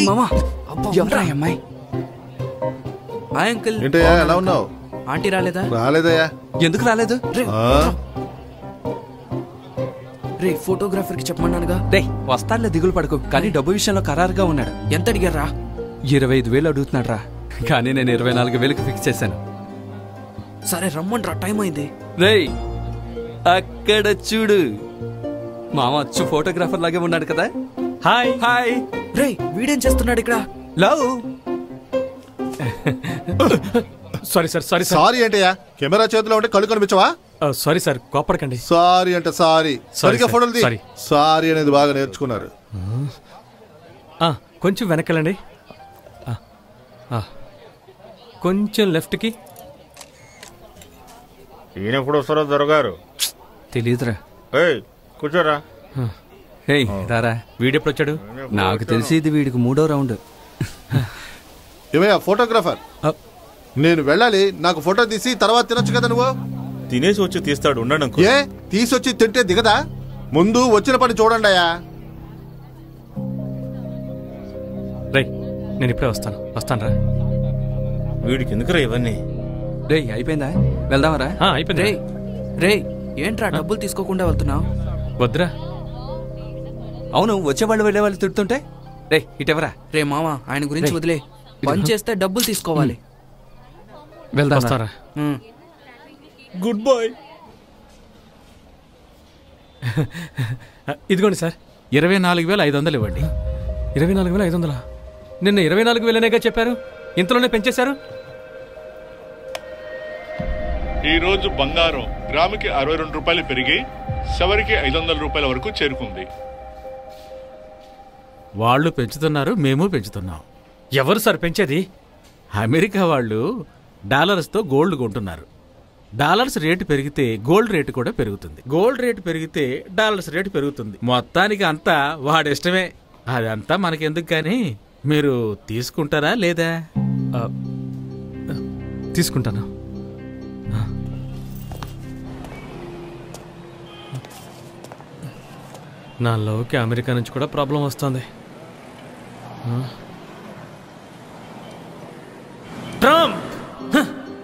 మామా ఎవరా ఈ అమ్మాయి హాయ్ అంకుల్ ఏంటయ్యా ఎలా ఉన్నావు ఆంటీ రాలేదా రాలేదయ్యా ఎందుకు రాలేదు రే ఆ? రే ఫోటోగ్రాఫర్ కి చెప్పమన్నానుగా రే వస్తాడులే దిగులు పడకు కానీ డబ్బు విషయంలో ఖరారుగా ఉన్నాడు ఎంత అడిగారా ఇరవై ఐదు వేలు అడుగుతున్నాడు రా కానీ నేను ఇరవై నాలుగు వేలకు ఫిక్స్ చేశాను సరే రమ్మండ్రా టైం అయింది రేయ్ అక్కడ చూడు మామ అచ్చు ఫోటోగ్రాఫర్ లాగే ఉన్నాడు కదా హాయ్ హాయ్ రే వీడేం చేస్తున్నాడు ఇక్కడ love sorry sir sorry sir sorry ఏంటయ్యా కెమెరా చేతిలో ఉంటే కళ్ళు కనిపించవా సారీ సార్ కోపడకండి సారీ అంటే సారీ సరిగ్గా సార్, ఫోటోలు తీ. సారీ. సారీ అనేది బాగా నేర్చుకున్నారు ఆ, కొంచెం వెనకాలండి ఆ, ఆ. కొంచెం లెఫ్ట్కి ఈయన ఎప్పుడు వస్తారో దొరగారు తెలియదురా ఏయ్ కూర్చోరా హే రారా వీడెప్పుడు వచ్చాడు నాకు తెలిసి ఇది వీడికి మూడో రౌండ్ ఏమయ్యా ఫోటోగ్రాఫర్ ఆ, నేను వెళ్ళాలి నాకు ఫోటో తీసి తర్వాత తినొచ్చు కదా నువ్వు తినేసి వచ్చి తీస్తాడు ఉండండి అంకుల్ ఏ తీసొచ్చి తింటే దిగదా ముందు వచ్చిన పని చూడండి అయ్యా రైట్ నేను ఇప్పుడే వస్తాను వస్తాను రా వీడికి ఎందుకురా ఇవన్నీ రే అయిపోయిందా వెళ్దామరా ఆ, అయిపోయింది రే రే ఏంట్రా డబ్బులు తీసుకోకుండా వెళ్తున్నావు వద్దురా అవును వచ్చేవాళ్ళు వెళ్ళేవాళ్ళు తిడుతుంటే రే ఇటెవరా రే మామ ఆయన గురించి రేయ్, వదిలే పని చేస్తే డబ్బులు తీసుకోవాలి వెళ్దాం వస్తారా ఉమ్. గుడ్ బాయ్ ఇదిగోండి సార్ ఇరవై నాలుగు వేల ఐదు వందలు ఇవ్వండి ఇరవై నాలుగు వేల ఐదు వందలా నిన్న ఇరవై నాలుగు వేలనేగా చెప్పారు ఇంతలోనే పెంచేశారు ఈ రోజు బంగారం గ్రాముకి అరవై రెండు రూపాయలు పెరిగి చివరికి ఐదు వందల రూపాయల వరకు చేరుకుంది వాళ్ళు పెంచుతున్నారు మేము పెంచుతున్నాం ఎవరు సార్ పెంచేది అమెరికా వాళ్ళు డాలర్స్తో గోల్డ్ కొంటున్నారు డాలర్స్ రేటు పెరిగితే గోల్డ్ రేటు కూడా పెరుగుతుంది గోల్డ్ రేటు పెరిగితే డాలర్స్ రేటు పెరుగుతుంది మొత్తానికి అంతా వాడిష్టమే అదంతా మనకెందుకు కానీ మీరు తీసుకుంటారా లేదా ఆ, తీసుకుంటాను ఆ. నా లవ్కి అమెరికా నుంచి కూడా ప్రాబ్లం వస్తుంది ఆ. ట్రంప్ హ!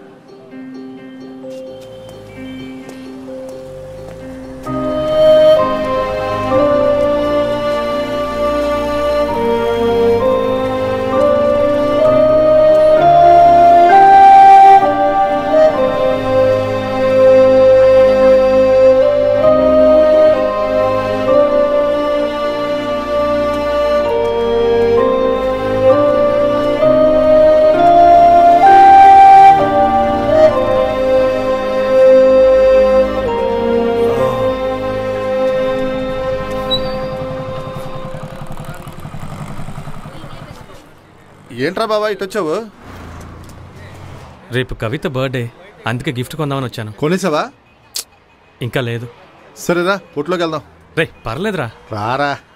ఏంట్రా బాబా ఇటు వచ్చావు రేపు కవిత బర్త్డే అందుకే గిఫ్ట్ కొందామని వచ్చాను కొనేసావా ఇంకా లేదు సరేరా పుట్లోకి వెళ్దాం రే పర్లేదురా రారా